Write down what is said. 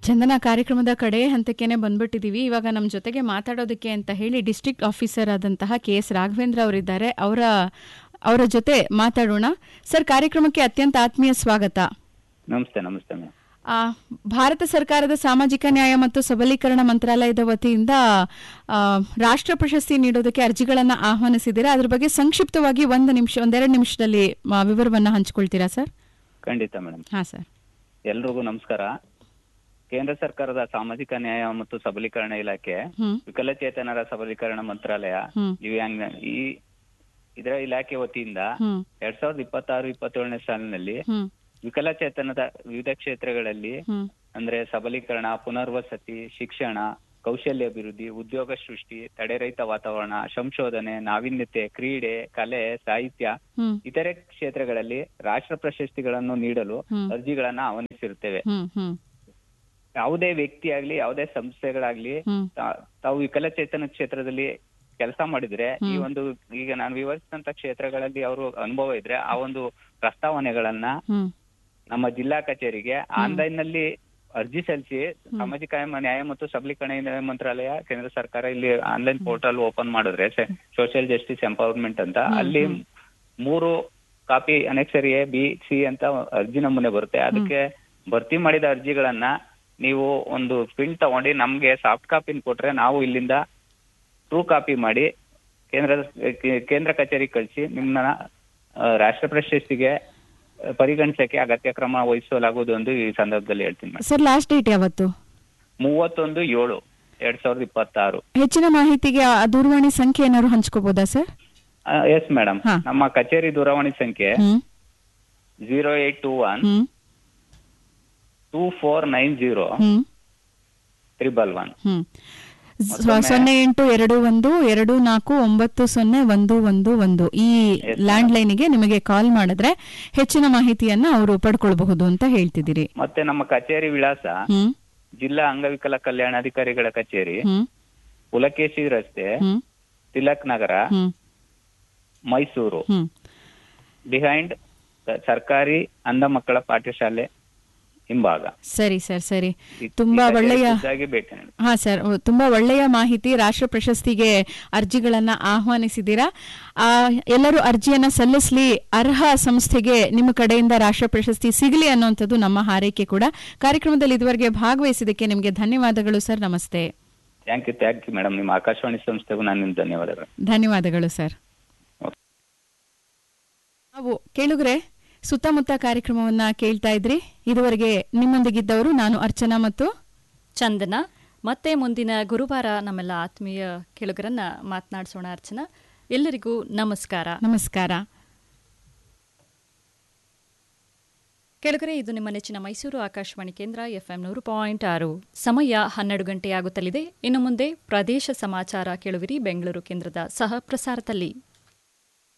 ಚಂದನ ಕಾರ್ಯಕ್ರಮದ ಕಡೆ ಹಂತಕ್ಕೇನೆ ಬಂದ್ಬಿಟ್ಟಿದೀವಿ ಇವಾಗ ನಮ್ಮ ಜೊತೆಗೆ ಮಾತಾಡೋದಕ್ಕೆ ಅಂತ ಹೇಳಿ ಡಿಸ್ಟ್ರಿಕ್ಟ್ ಆಫೀಸರ್ ಆದಂತಹ ಕೆ ಎಸ್ ರಾಘವೇಂದ್ರ ಅವರಿದ್ದಾರೆ ಅವರ ಅವರ ಜೊತೆ ಮಾತಾಡೋಣ ಸರ್ ಕಾರ್ಯಕ್ರಮಕ್ಕೆ ಅತ್ಯಂತ ಆತ್ಮೀಯ ಸ್ವಾಗತ ನಮಸ್ತೆ ನಮಸ್ತೆ ಮೇಡಮ್ ಆ, ಭಾರತ ಸರ್ಕಾರದ ಸಾಮಾಜಿಕ ನ್ಯಾಯ ಮತ್ತು ಸಬಲೀಕರಣ ಮಂತ್ರಾಲಯದ ವತಿಯಿಂದ ಆ, ರಾಷ್ಟ್ರ ಪ್ರಶಸ್ತಿ ನೀಡೋದಕ್ಕೆ ಅರ್ಜಿಗಳನ್ನು ಆಹ್ವಾನಿಸಿದ್ದೀರಾ ಅದ್ರ ಬಗ್ಗೆ ಸಂಕ್ಷಿಪ್ತವಾಗಿ ಒಂದು ನಿಮಿಷ ಒಂದೆರಡು ನಿಮಿಷದಲ್ಲಿ ಆ, ವಿವರವನ್ನ ಹಂಚ್ಕೊಳ್ತೀರಾ ಸರ್ ಖಂಡಿತ ಮೇಡಮ್ ಹಾ ಸರ್ ಎಲ್ರಿಗೂ ನಮಸ್ಕಾರ ಕೇಂದ್ರ ಸರ್ಕಾರದ ಸಾಮಾಜಿಕ ನ್ಯಾಯ ಮತ್ತು ಸಬಲೀಕರಣ ಇಲಾಖೆ ಹ್ಮ್ ವಿಕಲಚೇತನರ ಸಬಲೀಕರಣ ಮಂತ್ರಾಲಯ ಹ್ಮ್ ದಿವ್ಯಾಂಗ ಈ ಇದರ ಇಲಾಖೆ ವತಿಯಿಂದ ಹ್ಮ್ ಎರಡ್ ಸಾವಿರದ ಇಪ್ಪತ್ತಾರು ಇಪ್ಪತ್ತೇಳನೇ ಸಾಲಿನಲ್ಲಿ ಹ್ಮ್ ವಿಕಲಚೇತನದ ವಿವಿಧ ಕ್ಷೇತ್ರಗಳಲ್ಲಿ ಹ್ಮ್ ಅಂದ್ರೆ ಸಬಲೀಕರಣ ಪುನರ್ವಸತಿ ಶಿಕ್ಷಣ ಕೌಶಲ್ಯ ಅಭಿವೃದ್ಧಿ ಉದ್ಯೋಗ ಸೃಷ್ಟಿ ತಡೆರಹಿತ ವಾತಾವರಣ ಸಂಶೋಧನೆ ನಾವೀನ್ಯತೆ ಕ್ರೀಡೆ ಕಲೆ ಸಾಹಿತ್ಯ ಹ್ಮ್ ಇತರೆ ಕ್ಷೇತ್ರಗಳಲ್ಲಿ ರಾಷ್ಟ್ರ ಪ್ರಶಸ್ತಿಗಳನ್ನು ನೀಡಲು ಹ್ಮ್. ಅರ್ಜಿಗಳನ್ನ ಆಹ್ವಾನಿಸಿರುತ್ತೇವೆ ಹ್ಮ್ ಹ್ಮ್ ಯಾವುದೇ ವ್ಯಕ್ತಿ ಆಗ್ಲಿ ಯಾವುದೇ ಸಂಸ್ಥೆಗಳಾಗ್ಲಿ ಹ್ಮ್ ತಾ- ತಾವು ವಿಕಲಚೇತನ ಕ್ಷೇತ್ರದಲ್ಲಿ ಕೆಲಸ ಮಾಡಿದ್ರೆ ಈ ಹ್ಮ್. ಒಂದು ಈಗ ನಾನು ವಿವರಿಸಿದಂತ ಕ್ಷೇತ್ರಗಳಲ್ಲಿ ಅವರು ಅನುಭವ ಇದ್ರೆ ಆ ಒಂದು ಪ್ರಸ್ತಾವನೆಗಳನ್ನ ಹ್ಮ್ ನಮ್ಮ ಜಿಲ್ಲಾ ಕಚೇರಿಗೆ ಆನ್ಲೈನ್ ನಲ್ಲಿ ಅರ್ಜಿ ಸಲ್ಲಿಸಿ ಸಾಮಾಜಿಕ ನ್ಯಾಯ ಮತ್ತು ಸಬಲೀಕರಣ ಮಂತ್ರಾಲಯ ಕೇಂದ್ರ ಸರ್ಕಾರ ಇಲ್ಲಿ ಆನ್ಲೈನ್ ಪೋರ್ಟಲ್ ಓಪನ್ ಮಾಡಿದ್ರೆ ಸೋಷಿಯಲ್ ಜಸ್ಟಿಸ್ ಎಂಪವರ್ಮೆಂಟ್ ಅಂತ ಅಲ್ಲಿ ಮೂರು copy annexure A B C ಅಂತ ಅರ್ಜಿ ನಮೂನೆ ಬರುತ್ತೆ ಅದಕ್ಕೆ ಭರ್ತಿ ಮಾಡಿದ ಅರ್ಜಿಗಳನ್ನ ನೀವು ಒಂದು ಪ್ರಿಂಟ್ ತಗೊಂಡು ನಮ್ಗೆ ಸಾಫ್ಟ್ ಕಾಪಿನ ಕೊಟ್ರೆ ನಾವು ಇಲ್ಲಿಂದ ಟ್ರೂ ಕಾಪಿ ಮಾಡಿ ಕೇಂದ್ರ ಕೇಂದ್ರ ಕಚೇರಿಗೆ ಕಳಿಸಿ ನಿಮ್ಮನ್ನ ಆ, ರಾಷ್ಟ್ರ ಪ್ರಶಸ್ತಿಗೆ ಆ, ಪರಿಗಣಿಸಕ್ಕೆ ಅಗತ್ಯ ಕ್ರಮ ವಹಿಸಲಾಗುವುದು ಎಂದು ಈ ಸಂದರ್ಭದಲ್ಲಿ ಹೇಳ್ತೀನಿ ಮೇಡಮ್ ಸರ್ ಲಾಸ್ಟ್ ಡೇಟ್ ಯಾವತ್ತು ಮೂವತ್ತೊಂದು ಏಳು ಎರಡ್ ಸಾವಿರದ ಇಪ್ಪತ್ತಾರು ಹೆಚ್ಚಿನ ಮಾಹಿತಿಗೆ ಆ ದೂರವಾಣಿ ಸಂಖ್ಯೆ ಏನಾದ್ರು ಹಂಚ್ಕೋಬೋದಾ ಸರ್ ಎಸ್ ಮೇಡಮ್ ಹಾ. ನಮ್ಮ ಕಚೇರಿ ದೂರವಾಣಿ ಸಂಖ್ಯೆ hmm zero eight two one hmm two four nine zero hmm triple one hmm ಮತ್ತೊಮ್ಮೆ- ಸೊನ್ನೆ ಎಂಟು ಎರಡು ಒಂದು ಎರಡು ನಾಲ್ಕು ಒಂಬತ್ತು ಸೊನ್ನೆ ಒಂದು ಒಂದು ಒಂದು ಈ Yes, ಲ್ಯಾಂಡ್ ಲೈನ್ಗೆ ನಿಮಗೆ ಕಾಲ್ ಮಾಡಿದ್ರೆ ಹೆಚ್ಚಿನ ಮಾಹಿತಿಯನ್ನ ಅವರು ಪಡ್ಕೊಳ್ಬಹುದು ಅಂತ ಹೇಳ್ತಿದ್ದೀರಿ ಮತ್ತೆ ನಮ್ಮ ಕಚೇರಿ ವಿಳಾಸ ಹ್ಮ್ ಜಿಲ್ಲಾ ಅಂಗವಿಕಲ ಕಲ್ಯಾಣಾಧಿಕಾರಿಗಳ ಕಚೇರಿ ಹ್ಮ್ ಪುಲಕೇಶಿ ರಸ್ತೆ hmm Tilak Nagar hmm Mysuru hmm behind ಸರ್ಕಾರಿ ಅಂಧ ಮಕ್ಕಳ ಪಾಠಶಾಲೆ ಹಿಂಭಾಗ ಸರಿ ಸರ್ ಸರಿ ಈ- ತುಂಬಾ ಈ ಕಚೇರಿ ಒಳ್ಳೆಯ ಖುದ್ದಾಗಿ ಭೇಟಿ ನೀಡಿ. ಹಾ ಸರ್ ಓ, ತುಂಬಾ ಒಳ್ಳೆಯ ಮಾಹಿತಿ ರಾಷ್ಟ್ರ ಪ್ರಶಸ್ತಿಗೆ ಅರ್ಜಿಗಳನ್ನ ಆಹ್ವಾನಿಸಿದ್ದೀರಾ ಆ, ಎಲ್ಲರೂ ಅರ್ಜಿಯನ್ನ ಸಲ್ಲಿಸಲಿ ಅರ್ಹ ಸಂಸ್ಥೆಗೆ ನಿಮ್ಮ ಕಡೆಯಿಂದ ರಾಷ್ಟ್ರ ಪ್ರಶಸ್ತಿ ಸಿಗಲಿ ಅನ್ನುವಂಥದ್ದು ನಮ್ಮ ಹಾರೈಕೆ ಕೂಡ ಕಾರ್ಯಕ್ರಮದಲ್ಲಿ ಇದುವರೆಗೆ ಭಾಗವಹಿಸಿದ್ದಕ್ಕೆ ನಿಮಗೆ ಧನ್ಯವಾದಗಳು ಸರ್ ನಮಸ್ತೆ thank you thank you madam ನಿಮ್ಮ ಆಕಾಶವಾಣಿ ಸಂಸ್ಥೆಗೂ ನಾನು ಧನ್ಯವಾದಗಳು ಧನ್ಯವಾದಗಳು ಸರ್ ಓಕೆ. ನಾವು ಕೇಳುಗರೆ ಸುತ್ತಮುತ್ತ ಕಾರ್ಯಕ್ರಮವನ್ನ ಕೇಳ್ತಾ ಇದ್ರಿ ಇದುವರೆಗೆ ನಿಮ್ಮೊಂದಿಗಿದ್ದವರು ನಾನು ಅರ್ಚನಾ ಮತ್ತು ಚಂದನ ಮತ್ತೆ ಮುಂದಿನ ಗುರುವಾರ ನಮ್ಮೆಲ್ಲ ಆತ್ಮೀಯ ಕೆಳುಗರನ್ನ ಮಾತನಾಡಿಸೋಣ ಅರ್ಚನಾ ಎಲ್ಲರಿಗೂ ನಮಸ್ಕಾರ ನಮಸ್ಕಾರ ಕೆಳಗರೆ ಇದು ನಿಮ್ಮ ನೆಚ್ಚಿನ ಮೈಸೂರು ಆಕಾಶವಾಣಿ ಕೇಂದ್ರ ಎಫ್ಎಂ ನೂರು ಪಾಯಿಂಟ್ ಆರು ಸಮಯ ಹನ್ನೆರಡು ಗಂಟೆಯಾಗುತ್ತಲಿದೆ ಇನ್ನು ಮುಂದೆ ಪ್ರದೇಶ ಸಮಾಚಾರ ಕೇಳುವಿರಿ ಬೆಂಗಳೂರು ಕೇಂದ್ರದ ಸಹ ಪ್ರಸಾರದಲ್ಲಿ